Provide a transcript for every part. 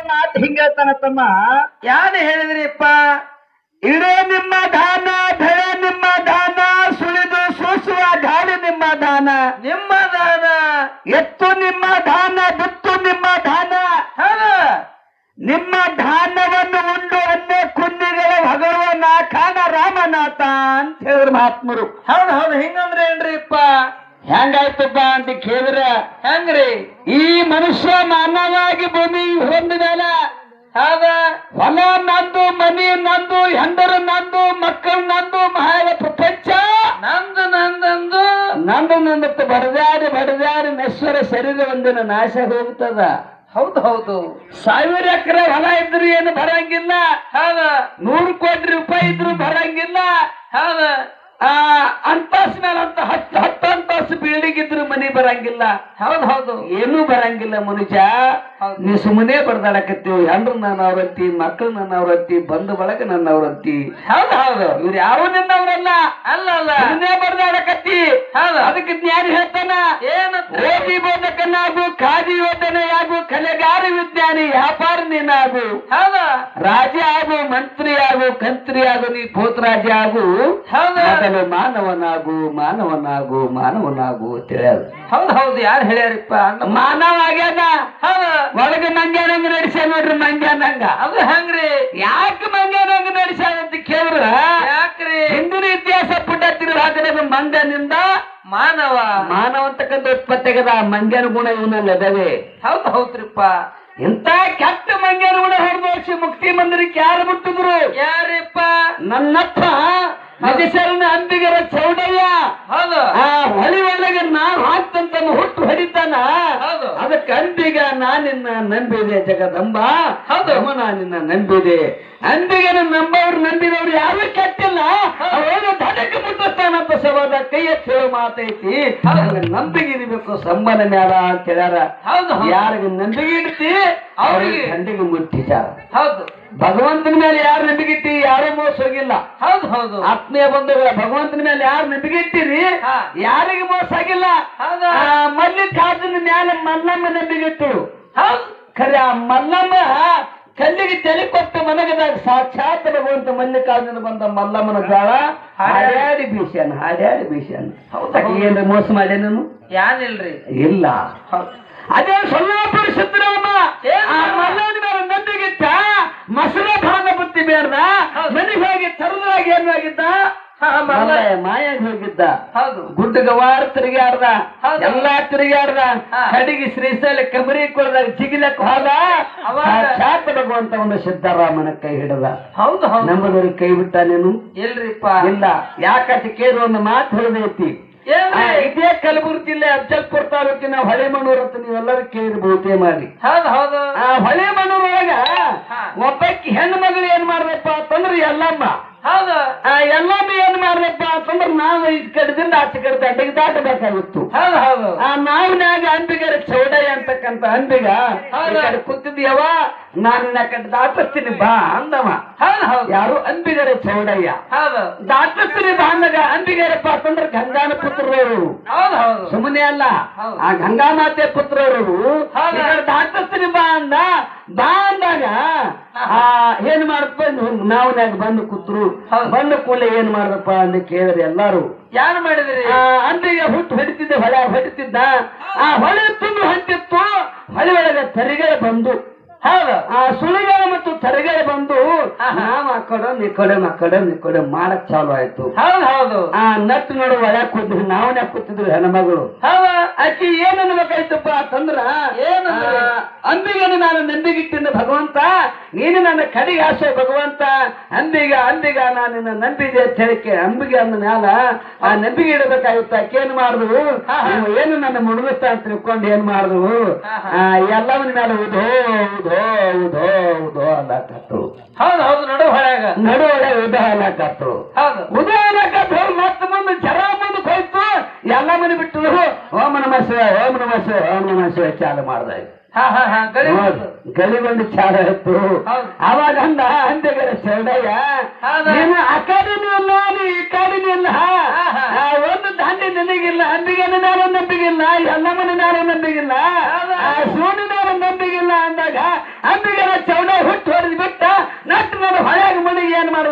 ಮಾತು ಹಿಂಗೇಳ್ತಾನ ತಮ್ಮ ಯಾರು ಹೇಳಿದ್ರಿಪ್ಪ ಇಡೇ ನಿಮ್ಮ ದಾನ ಧಳೆ ನಿಮ್ಮ ದಾನ ಸುಳಿದು ಸೂಸುವ ಗಾಳಿ ನಿಮ್ಮ ದಾನ ನಿಮ್ಮ ದಾನ ಎತ್ತು ನಿಮ್ಮ ದಾನ ಬಿತ್ತು ನಿಮ್ಮ ದಾನ ಹೌದ ನಿಮ್ಮ ಧಾನ್ಯವನ್ನು ಉಂಡು ಅನ್ಯ ಕುಂದಿಗಳ ಹೊಗಳುವ ನಾಖಾನ ರಾಮನಾಥ ಅಂತ ಹೇಳಿದ್ರು ಮಹಾತ್ಮರು ಹೌದ್ ಹೌದು ಹಿಂಗಂದ್ರೆ ಏನ್ರಿಪ್ಪ ಹೆಂಗಾಯ್ತಪ್ಪ ಅಂತ ಕೇಳಿದ್ರ ಹೆಂಗ್ರಿ ಈ ಮನುಷ್ಯ ಮಾನವಾಗಿ ಭೂಮಿ ಹೊಂದ ಮೇಲೆ ಹೌದ ಹೊಲ ನಂದು ಮನಿ ನಂದು ಹೆಂಡರು ನಂದು ಮಕ್ಕಳು ನಂದು ಮಹಾಳ ಪ್ರಪಂಚ ನಂದು ನಂದಂದು ನಂದು ನಂದತ್ತು ಬಡದಾಡಿ ಬಡದಾಡಿ ನಶ್ವರ ಶರೀರ ಒಂದಿನ ನಾಶ ಹೋಗ್ತದ ಹೌದು ಹೌದು ಸಾವಿರ ಎಕರೆ ಹೊಲ ಇದ್ರು ಏನು ಬರಂಗಿಲ್ಲ ಹೌದ ನೂರು ಕೋಟಿ ರೂಪಾಯಿ ಇದ್ರು ಬರಂಗಿಲ್ಲ ಹೌದ ಆ ಅಂತಾಸ್ ಮೇಲೆ ಅಂತ ಹತ್ತು ಹತ್ತು ಅಂತಾಸು ಬಿಲ್ಡಿಂಗ್ ಇದ್ರು ಮನಿ ಬರಂಗಿಲ್ಲ ಹೌದ್ ಹೌದು ಏನೂ ಬರಂಗಿಲ್ಲ ಮನುಷ್ಯ ಹೌದು. ನೀ ಸುಮ್ಮನೆ ಬಡ್ದಾಡಕತ್ತೀವಿ ಹೆಂಡ್ರು ನನ್ನ ಅವ್ರಂತಿ ಮಕ್ಕಳು ನನ್ನ ಅವ್ರಂತಿ ಬಂಧು ಬಳಗ ನನ್ನ ಅವ್ರಂತಿ ಹೌದು ಹೌದು ಇವ್ರು ಯಾವ ನಿನ್ನವ್ರಲ್ಲ ಅಲ್ಲ ಅಲ್ಲ ಸುಮ್ಮನೆ ಬಡ್ದಾಡಕತ್ತಿ ಹೌದು. ಅದಕ್ಕೆ ಜ್ಞಾನ ಹೇಳ್ತಾನ ಏನಂತ ಓದಿ ಬೋಧಕನಾಗು ಖಾದಿ ಯೋಧನೆಯಾಗು ಕಲೆಗಾರ ವಿಜ್ಞಾನಿ ವ್ಯಾಪಾರ ನೀನಾಗು ಹೌದ ರಾಜ ಆಗು ಮಂತ್ರಿ ಆಗು ಕಂತ್ರಿ ಆಗು ನೀ ಭೂತರಾಜ ಆಗು ಹೌದು ಮೊದಲು ಮಾನವನಾಗು ಮಾನವನಾಗು ಮಾನವನಾಗು ಅಂತ ಹೇಳ್ಯಾರ ಹೌದು ಹೌದು ಯಾರು ಹೇಳ್ಯಾರಿಪ್ಪ ಅಣ್ಣ ಮಾನವ ಆಗ್ಯಾನ ಹೌದ ಒಳಗೆ ಮಂಗ್ಯಾನಂಗ ನಡೆಸ್ಯಾನ ನೋಡ್ರಿ ಮಂಗ್ಯಾನಂಗ ಅದು ಹೆಂಗ್ರಿ ಯಾಕೆ ಮಂಗ್ಯಾನಂಗ ನಡೆಸ್ಯಾನ ಅಂತ ಕೇಳಿದ್ರ ಯಾಕ್ರಿ ಹಿಂದಿನ ಇತಿಹಾಸ ಪುಟ ತಿರುಗಾಕದ ಮಂಗನಿಂದ ಮಾನವ ಮಾನವ ಅಂತಕ್ಕಂಥ ಉತ್ಪತ್ತಿ ಆಗದ ಆ ಮಂಗ್ಯನ ಗುಣ ಇವನಲ್ಲಿ ಅದಾವೆ ಹೌದು ಹೌದ್ರಿಪ್ಪ ಇಂತ ಕೆಟ್ಟ ಮಂಗ್ಯನ ಗುಣ ಹೊರದೋಸಿ ಮುಕ್ತಿ ಮಂದಿರಕ್ಕೆ ಯಾರು ಬಿಟ್ಟಿದ್ರು ಯಾರಿಪ್ಪ ನನ್ನಪ್ಪ ನದಿಸರನ ಅಂಬಿಗರ ಚೌಡಯ್ಯ ಹೌದು ಆ ಹೊಳಿ ಒಳಗೆ ನಾನ್ ಹಾಕ್ತಂತ ಹುಟ್ಟು ಹೊಡಿತಾನ ಹೌದು. ಅದಕ್ಕೆ ಅಂಬಿಗ ನಾನಿನ್ನ ನಂಬಿದೆ ಜಗದಂಬ ಹೌದು. ಅಮ್ಮ ನಾನಿನ್ನ ನಂಬಿದೆ ಅಂಬಿಗನ ನಂಬವ್ರು ನಂಬಿದವ್ರು ಯಾರು ಕೆಟ್ಟಿಲ್ಲ ಅವನು ಧಡಕ್ಕೆ ಮುಟ್ಟಿಸ್ತಾನಂತ ಸವಾದ ಕೈ ಎತ್ತಿ ಹೇಳೋ ಮಾತೈತಿ ಹಂಗ ನಂಬಿಕೆ ಇರಬೇಕು ಸಂಬಂಧ ಮ್ಯಾಲ ಅಂತ ಹೇಳ್ಯಾರ ಹೌದು ಹೌದು. ಯಾರಿಗೆ ನಂಬಿಕೆ ಇಡ್ತಿ ಅವ್ರಿಗೆ ಅವ್ರಿಗೆ. ದಂಡಿಗೆ ಮುಟ್ಟಿಸಾರ ಹೌದು ಭಗವಂತನ ಮೇಲೆ ಯಾರು ನಂಬಿಕೆ ಇಟ್ಟಿ ಯಾರು ಮೋಸ ಹೋಗಿಲ್ಲ ಹೌದು ಹೌದು ಆತ್ಮೀಯ ಬಂಧುಗಳ ಭಗವಂತನ ಮೇಲೆ ಯಾರು ನಂಬಿಕೆ ಇಟ್ಟಿರಿ ಹಾ. ಯಾರಿಗೆ ಮೋಸ ಆಗಿಲ್ಲ ಹೌದು ಆ ಮಲ್ಲಿಕಾರ್ಜುನ ಮೇಲೆ ಮಲ್ಲಮ್ಮ ನಂಬಿಕೆ ಇಟ್ಟರು ಹೌದು ಖರೆ ಆ ಮಲ್ಲಮ್ಮ ಕಲ್ಲಿಗೆ ತಲೆ ಕೊಟ್ಟು ಮನಗದಾಗ ಸಾಕ್ಷಾತ್ ಭಗವಂತ ಮಲ್ಲಿಕಾರ್ಜುನ ಬಂದ ಮಲ್ಲಮ್ಮನ ಗಾಳ ಹಾಡ್ಯಾಡಿ ಬೀಸ್ಯಾನ ಹಾಡ್ಯಾಡಿ ಬೀಸ್ಯಾನ ಹೌದು, ಆಕೆ ಹೌದು. ಏನ್ರ ಮೋಸ ಮಾಡ್ಯಾನನು ಯಾನಿಲ್ರಿ ಇಲ್ಲ ಹೌದು ಅದೇ ಸೊಲ್ಲಾಪುರ ಸಿದ್ದರಾಮ ಏನು? ಆ ಮಲ್ಲನ ಮೇಲೆ ನಂಬಿಕೆ ಇಟ್ಟ ಮಸರ ಭಾಗ ಬುತ್ತಿ ಬೇಡ್ದ ಹೌದು. ಮನೆಗೆ ಹೋಗಿ ತರದ್ರಾಗಿ ಏನು ಆಗಿದ್ದ ಹಾ, ಮಲ್ಲ. ಮಲ್ಲ ಮಾಯಾಗಿ ಹೋಗಿದ್ದ ಹೌದು ಗುಡ್ಡ ಗವಾರ ತಿರುಗಾಡ್ದ ಹೌದು. ಎಲ್ಲಾ ತಿರುಗಾಡ್ದ ಹಾ. ಕಡಿಗೆ ಶ್ರೀಶೈಲ ಕಬರಿ ಕೊಡದಾಗ ಜಿಗಿಲಕ್ ಹೋದ ಅವಾಗ? ಸಾಕ್ಷಾತ್ ಭಗವಂತ ಒಂದು ಸಿದ್ದರಾಮನ ಕೈ ಹಿಡದ ಹೌದು ಹೌದು ನಮ್ಮದವ್ರಿಗೆ ಕೈ ಬಿಟ್ಟ ನೀನು ಇಲ್ರಿಪ್ಪ ಇಲ್ಲ ಯಾಕಂತ ಕೇಳಿ ಒಂದು ಮಾತು ಹೇಳಿದೈತಿ ಆ, ಏನ್ರಿ ಇದೇ ಕಲಬುರಗಿ ಜಿಲ್ಲೆ ಅಫಜಲ್ಪುರ ತಾಲೂಕಿನ ಹೊಳೆಮಣ್ಣೂರು ಅಂತ ನೀವೆಲ್ಲರೂ ಕೇಳಿರ್ಬಹುದೇ ಮಾಡಿ ಹೌದು ಹೌದು ಆ ಹೊಳೆಮಣ್ಣೂರ್ ಒಳಗ ಹಾ. ಒಬ್ಬಾಕಿ ಹೆಣ್ಣು ಮಗಳು ಏನ್ ಮಾಡ್ದಪ್ಪ ಅಂತಂದ್ರೆ ಎಲ್ಲಮ್ಮ ಹೌದು ಆ ಎಲ್ಲಮ್ಮ ಏನ್ ಮಾಡ್ದಪ್ಪ ಅಂತಂದ್ರೆ ನಾವು ಈ ಕಡೆದಿಂದ ಆಚೆ ಕಡೆ ದಂಡೆಗೆ ದಾಟಬೇಕಾಗಿತ್ತು ಹೌದು ಹೌದು ಆ ನಾವಿನಾಗ ಅಂಬಿಗರ ಚೌಡಯ್ಯ ಅಂತಕ್ಕಂತ ಅಂಬಿಗ ಈ ಹೌದು. ಕಡೆ ಕೂತಿದ್ಯವ ನಾನು ನಿನ್ನ ಕಡೆ ದಾಟಿಸ್ತೀನಿ ಬಾ ಅಂದವ ಹೌದು ಹೌದು ಯಾರು ಅಂಬಿಗರ ಚೌಡಯ್ಯ ಹೌದು ದಾಟಿಸ್ತೀನಿ ಬಾ ಅಂದಾಗ ಅಂಬಿಗರಪ್ಪ ಅಂತಂದ್ರೆ ಗಂಗಾನ ಪುತ್ರರವರು ಹೌದು ಹೌದು ಸುಮ್ಮನೆ ಅಲ್ಲ ಹೌದು. ಆ ಗಂಗಾಮಾತೆ ಪುತ್ರರವರು ಹೌದು. ದಾಟಿಸ್ತೀನಿ ಬಾ ಅಂದ ಬಾ ಅಂದಾಗ ಆ ಏನ್ ಮಾಡಪ್ಪ ನಾವ್ನ್ಯಾಗ ಬಂದು ಕೂತ್ರು ಹೌದು. ಬಂದ ಕೂಡಲೇ ಏನ್ ಮಾಡ್ದಪ್ಪ ಅಂತ ಕೇಳಿದ್ರೆ ಎಲ್ಲಾರು ಯಾರು ಮಾಡಿದ್ರಿ ಆ ಅಂಬಿಗೆ ಹುಟ್ಟು ಹೊಡಿತಿದ್ದ ಹೊಳೆ ಹೊಡಿತಿದ್ದ ಆ ಹೊಳೆ ತುಂಬ ಹೊಂಟಿತ್ತು ಹೊಳೆ ಒಳಗೆ ತರಿಗೆರೆ ಬಂದು ಹೌದು ಆ ಸುಳಿಗೆರೆ ಮತ್ತು ತರಿಗೆರೆ ಬಂದು ನಾವ್ ಆ ಕಡೆ ಈ ಕಡೆ ಆ ಕಡೆ ಈ ಕಡೆ ಮಾಡಕ್ ಚಾಲು ಆಯ್ತು ಹೌದು ಹೌದು ಆ ನಟ್ಟು ನಡು ಒಳಗೆ ಕೂತಿದ್ರು ನಾವನ್ಯಾಗ ಕೂತಿದ್ರು ಹೆಣ್ಮಗಳು ಹೌದು ಆಕಿ ಏನ್ ಅನ್ಬೇಕಾಯ್ತಪ್ಪ ಅಂತಂದ್ರ ಏನಂದ್ರೆ? ಆ, ಅಂಬಿಗನ ನಾನು ನಂಬಿಗಿಟ್ಟಿನ ಭಗವಂತ ನೀನು ನನ್ನ ಕಡೆಗೆ ಆಸೆ ಭಗವಂತ ಅಂಬಿಗ ಅಂಬಿಗ ನಾನು ನಿನ್ನ ನಂಬಿದೆ ಅಂತ ಹೇಳಿಕೆ ಅಂಬಿಗೆ ಅಂದ ಮ್ಯಾಲ ಆ ನಂಬಿಗೆ ಇಡಬೇಕಾಗಿತ್ತು ಆಕೆ ಏನ್ ಮಾಡಿದ್ರು ನೀವು ಏನು ನನ್ನ ಮುಳುಗಿಸ್ತಾ ಅಂತ ತಿಳ್ಕೊಂಡು ಏನ್ ಮಾಡಿದ್ರು ಆ, ಎಲ್ಲವನ ಮೇಲೆ ಉದೋ ಉದೋ ಉದೋ ಉದೋ ಅಲ್ಲಕತ್ತು ಹೌದು ಹೌದು ನಡು ಹೊಳ್ಯಾಗ ನಡುವಡೆ ಉದೋ ಅಲ್ಲಕತ್ತು ಹೌದು ಉದಯನಕ ಮತ್ತೆ ಮುಂದೆ ಜರ ಮುಂದೆ ಹೋಯ್ತು ಎಲ್ಲ ಮನೆ ಬಿಟ್ಟು ಓಂ ನಮ ಶಿವ ಓಂ ನಮ ಶಿವ ಓಂ ನಮ ಶಿವ ಚಾಲು ಮಾಡ್ದ ಹಾ ಹಾ ಹಾ ಗಡಿ ನೋಡು, ಗಲಿಗೊಂಡು ಚಾಲು ಆಯ್ತು ಹೌದು. ಅವಾಗ ಅಂದ ಅಂದೆಗರ ಚೌಡಯ್ಯ ಹೌದು. ನೀನು ಆ ಕಡೆನೂ ಇಲ್ಲ ನೀ ಈ ಕಡೆನೂ ಇಲ್ಲ ಹಾ, ಹಾ. ಆ ಒಂದು ದಾಂಡಿ ನಿನಗಿಲ್ಲ ಅಂಬಿಗನ ಮೇಲೆ ನಂಬಿಗಿಲ್ಲ ಎಲ್ಲಮ್ಮನ ಮೇಲೆ ನಂಬಿಗಿಲ್ಲ ಹೌದು. ಆ ಶಿವನ ಮೇಲೆ ನಂಬಿಗಿಲ್ಲ ಅಂದಾಗ ಅಂಬಿಗರ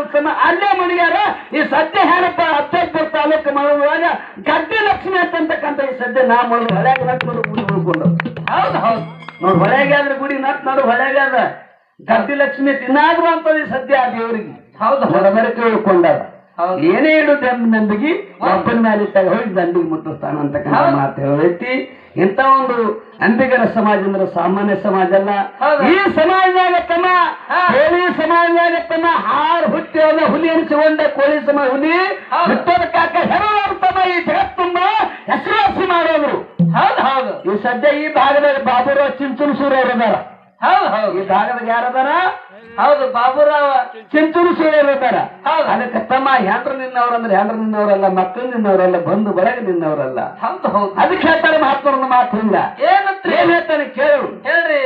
ಸಮ ಅಲ್ಲೇ ಮಣಿಗಾರ ಈ ಸದ್ಯ ಹೇಳಪ್ಪ ಹತ್ತೈಪುರ ತಾಲೂಕು ಮಾಡುವಾಗ ಗದ್ದೆ ಲಕ್ಷ್ಮಿ ಅಂತಕ್ಕಂಥ ಈ ಸದ್ಯ ನಾ ಮಾಡೋದು ಹೊಳ್ಯಾಗ ನಟ್ ನೋಡು ಗುಡಿ ಉಳ್ಕೊಂಡು ಹೌದು ಹೌದು ನೋಡು ಹೊಳ್ಯಾಗ ಆದ್ರೆ ಗುಡಿ ನಟ್ ನೋಡು ಹೊಳ್ಯಾಗ ಅದ ಗದ್ದೆ ಲಕ್ಷ್ಮಿ ತಿನ್ನಾದ್ರು ಅಂತದ ಈ ಸದ್ಯ ಆ ದೇವರಿಗೆ ಹೌದು ಹೊರಬರಕ್ಕೆ ಉಳ್ಕೊಂಡಾರ ಹೌದು. ಏನೇ ಇಡುದು ನಂಬಿಗೆ ಒಬ್ಬನ ಮೇಲೆ ಇಟ್ಟಾಗ ಹೋಗಿ ದಂಡಿಗೆ ಮುಟ್ಟಿಸ್ತಾನ ಅಂತಕ್ಕಂಥ ಹೌದು. ಮಾತು ಹೇಳೈತಿ ಇಂಥ ಒಂದು ಅಂಬಿಗರ ಸಮಾಜ ಅಂದ್ರೆ ಸಾಮಾನ್ಯ ಸಮಾಜ ಅಲ್ಲ ಹೌದು. ಈ ಸಮಾಜದಾಗ ತಮ್ಮ ಹಾ. ಕೋಳಿ ಸಮಾಜದಾಗ ತಮ್ಮ ಹಾರ್ ಹುಟ್ಟಿ ಹೋದ ಹುಲಿ ಅನಿಸಿಕೊಂಡ ಕೋಳಿ ಸಮಾಜ ಹುಲಿ ಹೌದು. ಹುಟ್ಟೋದ ಕಾಕ ಹೆರೋರು ತಮ್ಮ ಈ ಜಗತ್ತುಂಬ ಹೆಸರುವಾಸಿ ಮಾಡೋರು ಹೌದು ಹೌದು ಈ ಸದ್ಯ ಈ ಭಾಗದಲ್ಲಿ ಬಾಬುರಾವ್ ಚಿಂಚುನಸೂರು ಅವರು ಅದಾರ ಹೌದು ಹೌದು ಈ ಭಾಗದಾಗ ಯಾರದಾರ ಹೌದು ಬಾಬುರಾವ ಚಿಂಚೂರು ಸೂರ್ಯರು ಇದ್ದಾರ ಹೌದು. ಅದಕ್ಕೆ ತಮ್ಮ ಹೆಂಡ್ರ ನಿನ್ನವ್ರು ಅಂದ್ರೆ ಹೆಂಡ್ರ ನಿನ್ನವರಲ್ಲ ಮಕ್ಕಳು ನಿನ್ನವರಲ್ಲ ಬಂಧು ಬಳಗ ನಿನ್ನವರಲ್ಲ ಹೌದು ಹೌದು ಅದಕ್ಕೆ ಹೇಳ್ತಾರೆ ಮಹಾತ್ಮರನ್ನ ಮಾತು ಇಲ್ಲ ಏನತ್ರಿ ಏನ್ ಹೇಳ್ತಾನೆ ಕೇಳು ಹೇಳ್ರಿ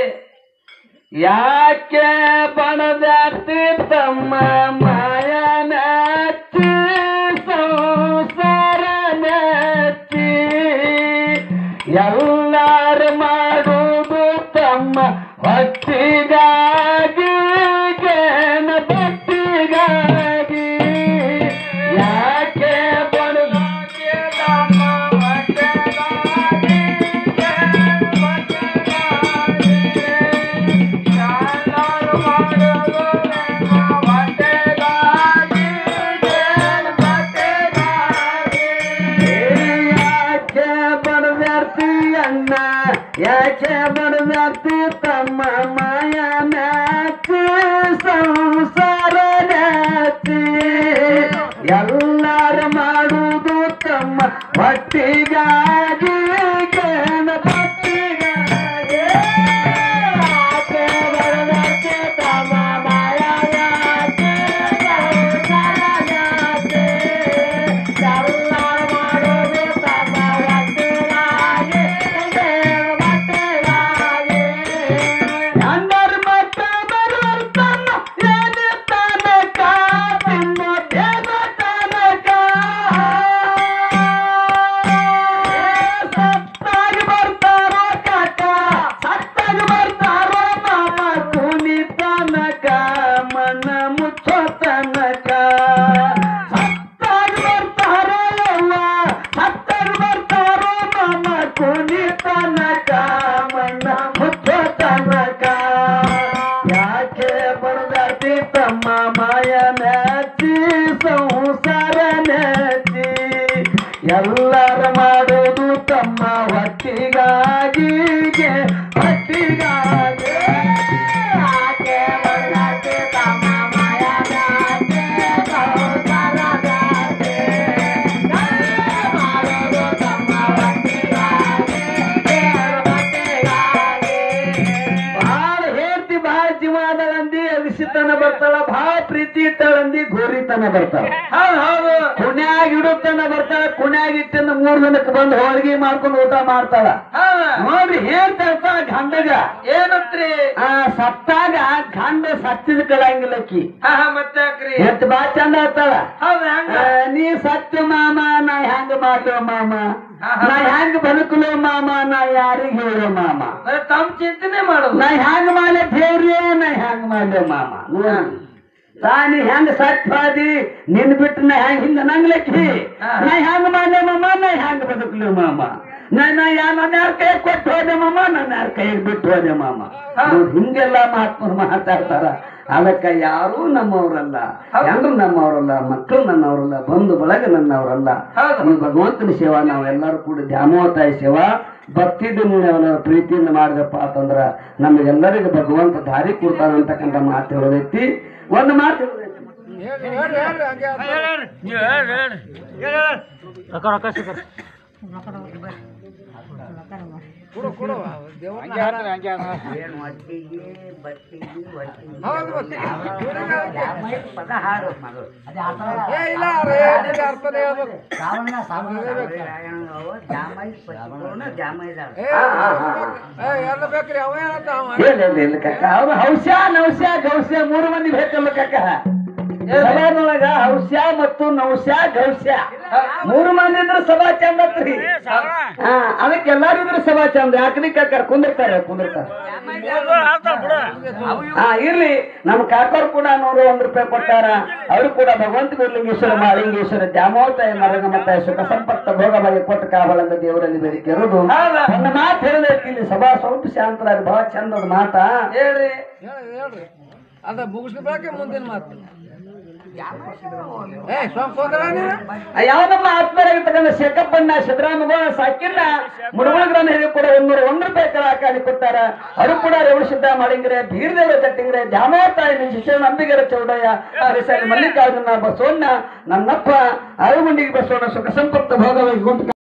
ಯಾಕೆ ಬಣದಾರ್ತಿ ತಮ್ಮ ಮಾಯ ಮೆಚ್ಚಿ ಸಂಸಾರ ಮೆಚ್ಚಿ ಎಲ್ಲಾರು ಮಾಡುವುದು ತಮ್ಮ ಹೊಟ್ಟಿಗಾಗಿ ಗೇನ ಬಟ್ಟಿಗಾಗಿ ಯಾಕೆ ಬಣದಾರ್ತಿ ತಮ್ಮ ಹೊಟ್ಟೆಗಾಗಿ ಯಾಕೆ ಬಡವ್ಯಾರ್ತಿ ಅಣ್ಣ ಯಾಕೆ ಬಡವ್ಯಾರ್ತಿ ತಮ್ಮ ಮಾಯ ಮ್ಯಾಚಿ ಸಂಸಾರ ಮ್ಯಾಚಿ ಎಲ್ಲಾರ ಮಾಡುವುದು ತಮ್ಮ ಹೊಟ್ಟಿಗಾಗಿ ಗಣಪತಿಗಾಗಿ ಯಾಕೆ ಬಡವ್ಯಾರ್ತಿ ತಮ್ಮ ಮಾಯ ಮ್ಯಾಚಿ ಸಂಸಾರ ಮ್ಯಾಚಿ ಎಲ್ಲಾರ ಮಾಡೋದು ತಮ್ಮ ಹೊಟ್ಟಿಗಾಗಿ ಗಣಪತಿಗಾಗಿ ಎಲ್ಲರ ಮಕ್ಕ ಬರುವರ್ತನ ಏನು ತನಕ ತಿನ್ನು ದೇವ ತನಕ ಸತ್ತಾಗಿ ಬರ್ತಾರೋ ಕಾಕ ಸತ್ತಾಗಿ ಬರ್ತಾರೋ ಮಾಮ ಕುನಿ ತನಕ ಮನ ಮುಚ್ಚೋ ತನಕ ಸತ್ತಾಗಿ ಬರ್ತಾರೋ ಎಲ್ಲ ಸತ್ತಾಗಿ ಬರ್ತಾರೋ ಮಾಮ ಕುನಿ ತನಕ ಮನ ಮುಚ್ಚೋ ತನಕ ಯಾಕೆ ಬಡದಾಟಿ ತಮ್ಮ ಮಾಯ ಮ್ಯಾಚಿ ಸಂಸಾರ ಮ್ಯಾಚಿ ಎಲ್ಲರ ಮಾಡೋದು ತಮ್ಮ ಹೊಟ್ಟಿಗಾಗಿ ಹೊಟ್ಟಿಗಾಗಿ ಯಾಕೆ ಬಡದಾಟಿ ತಮ್ಮ ಮಾಯ ಮ್ಯಾಚಿ ಸಂಸಾರ ಮ್ಯಾಚಿ ಎಲ್ಲರ ಮಾಡೋದು ತಮ್ಮ ಹೊಟ್ಟಿಗಾಗಿ ಬಹಳ ಹೇಳ್ತಿ ಬಹಳ ಜೀವಾದಳಂದಿ ಅವಿಸಿತನ ಬರ್ತಾಳ ಬಹಳ ಪ್ರೀತಿ ಇಟ್ಟಳಂದಿ ಘೋರಿತನ ಬರ್ತಾಳ ಹೌದು ಹೌದು ಕುಣ್ಯಾಗ ಇಡುತ್ತನ ಬರ್ತಾಳ ಕುಣ್ಯಾಗ ಇಟ್ಟಿಂದ ಮೂರ್ ದಿನಕ್ಕೆ ಬಂದು ಹೋಳಿಗೆ ಮಾಡ್ಕೊಂಡು ಊಟ ಮಾಡ್ತಾಳ ಹೌದು ನೋಡ್ರಿ ಹೇಳ್ತಾ ಗಂಡಗ ಏನತ್ರಿ ಆ ಸತ್ತಾಗ ಗಂಡ ಸತ್ತಿದ ಕಳಂಗಿಲ್ಲಕ್ಕಿ ಹಾ ಹಾ ಮತ್ತೆ ಯಾಕ್ರಿ ಎತ್ ಬಾ ಚಂದ ಹೇಳ್ತಾಳ ಹೌದು ಹೆಂಗ ಆ, ನೀ ಸತ್ಯ ಮಾಮ ನಾ ಹೆಂಗ ಮಾಡ್ಲೋ ಮಾಮ ಹಾ, ಹಾ. ನಾ ಹೆಂಗ ಬದುಕಲೋ ಮಾಮ ನಾ ಯಾರಿಗ ಹೇಳೋ ಮಾಮ ಬರೀ ತಮ್ಮ ಚಿಂತನೆ ಮಾಡೋದು ನಾ ಹೆಂಗ ಮಾಡ್ಲೆ ದೇವ್ರೇ ನಾ ಹೆಂಗ ಮಾಡ್ಲೆ ಮಾಮ ನೋಡಿ ತಾನಿ ಹೆಂಗ ಸತ್ವಾದಿ ನಿನ್ ಬಿಟ್ಟು ನಾ ಹೆಂಗ ಹಿಂಗ ನಂಗ್ಲಕ್ಕಿ ಹಾ. ನಾ ಹೆಂಗ ಮಾಡ್ಲೆ ಮಾಮ ನಾ ಹೆಂಗ ಬದುಕಲಿ ಮಾಮ ನಾ ನಾ ಯಾ ನನ್ನ ಯಾರ ಕೈ ಕೊಟ್ಟು ಹೋದೆ ಮಾಮ ನನ್ನ ಯಾರ ಕೈಗೆ ಬಿಟ್ಟು ಹೋದೆ ಮಾಮ ಹಾ. ನೋಡ್ ಹಿಂಗೆಲ್ಲ ಮಹಾತ್ಮರು ಮಾತಾಡ್ತಾರ ಅದಕ್ಕ ಯಾರೂ ನಮ್ಮವರಲ್ಲ ಹೌದು. ಯಾರು ನಮ್ಮವರಲ್ಲ ಮಕ್ಕಳು ನನ್ನವರಲ್ಲ ಬಂಧು ಬಳಗ ನನ್ನವರಲ್ಲ ಹೌದು. ಈ ಭಗವಂತನ ಸೇವಾ ನಾವೆಲ್ಲರೂ ಕೂಡ ದ್ಯಾಮೋತಾಯಿ ಸೇವಾ ಭಕ್ತಿಯಿಂದ ನಾವೆಲ್ಲರೂ ಪ್ರೀತಿಯಿಂದ ಮಾಡಿದಪ್ಪ ಅಂತಂದ್ರ ನಮಗೆಲ್ಲರಿಗೂ ಭಗವಂತ ದಾರಿ ಕೊಡ್ತಾನ ಅಂತಕ್ಕಂಥ ಮಾತು ಹೇಳೋದೈತಿ ಒಂದು ಮಾತು ಹೇಳೋದೈತಿ ಇಲ್ಲ ಇಲ್ಲ ಇಲ್ಲ ಕಕ್ಕ ಅವ್ರು ಹೌಸ್ಯ ನೌಸ್ಯ ಗೌಸ್ಯ ಮೂರು ಮಂದಿ ಬೇಕಲ್ಲ ಕಕ್ಕ ಸಭಾದೊಳಗ ಹೌಸ್ಯ ಮತ್ತು ನೌಸ್ಯ ಗೌಸ್ಯ ಮೂರು ಮಂದಿ ಇದ್ರ ಸಭಾ ಚಂದ ಆತ್ರಿ ಹಾ ಅದಕ್ಕೆ ಎಲ್ಲಾರು ಇದ್ರ ಸಭಾ ಚಂದ ಯಾಕ್ರಿ ಕಾಕರ್ ಕುಂದಿರ್ತಾರೆ ಕುಂದಿರ್ತಾರೆ ಹಾ ಇರ್ಲಿ ನಮ್ಮ ಕಾಕರ್ ಕೂಡ ನೂರು ಒಂದ್ ರೂಪಾಯಿ ಕೊಟ್ಟಾರ ಅವರು ಕೂಡ ಭಗವಂತ ಗುರುಲಿಂಗೇಶ್ವರ ಮಾಲಿಂಗೇಶ್ವರ ದ್ಯಾಮೋತಾಯ ಮರಗಮತ ಸುಖ ಸಂಪತ್ತ ಭೋಗ ಬಗ್ಗೆ ಕೊಟ್ಟ ಕಾವಲಂದ ದೇವರಲ್ಲಿ ಬೇಡಿಕೆ ಇರೋದು ಹೌದಾ? ನನ್ನ ಮಾತು ಹೇಳಿದಕ್ಕೆ ಇಲ್ಲಿ ಸಭಾ ಸ್ವಲ್ಪ ಶಾಂತರಾಗಿ ಬಹಳ ಚಂದದ ಮಾತಾ ಹೇಳ್ರಿ ಅದ ಮುಗಿಸ್ಬೇಕಾಕೆ ಮುಂದಿನ ಮಾತು ಏ ಸ್ವಾಮಿ ಸೋದರ ನೀನು ಯಾವ್ದಮ್ಮ ಆತ್ಮರಾಗಿರ್ತಕ್ಕಂಥ ಶೇಖಪ್ಪಣ್ಣ ಸಿದ್ದರಾಮಯ್ಯ ಸಾಕಿಲ್ಲ ಮುಡುಗುಳಗ್ರನ್ನ ಹೇಳಿ ಕೂಡ ಒಂದೂರ ಒಂದ್ ರೂಪಾಯಿ ಕಲಾಕಾರಿ ಕೊಟ್ಟಾರ ಅವರು ಕೂಡ ರೇವಣಸಿದ್ದ ಮಾಡಿಂಗ್ರೆ ಬೀರದೇವರ ತಟ್ಟಿಂಗ್ರೆ ದ್ಯಾಮೋತಾಯಿ ಶಿಕ್ಷಣ ನಂಬಿಗರ ಚೌಡಯ್ಯ ಹರಿಸಾಯಿ ಮಲ್ಲಿಕಾರ್ಜುನ ಬಸವಣ್ಣ ನನ್ನಪ್ಪ ಅರಗುಂಡಿಗೆ ಬಸವಣ್ಣ ಸುಖ ಸಂಪತ್ತ ಭೋಗವಾಗಿ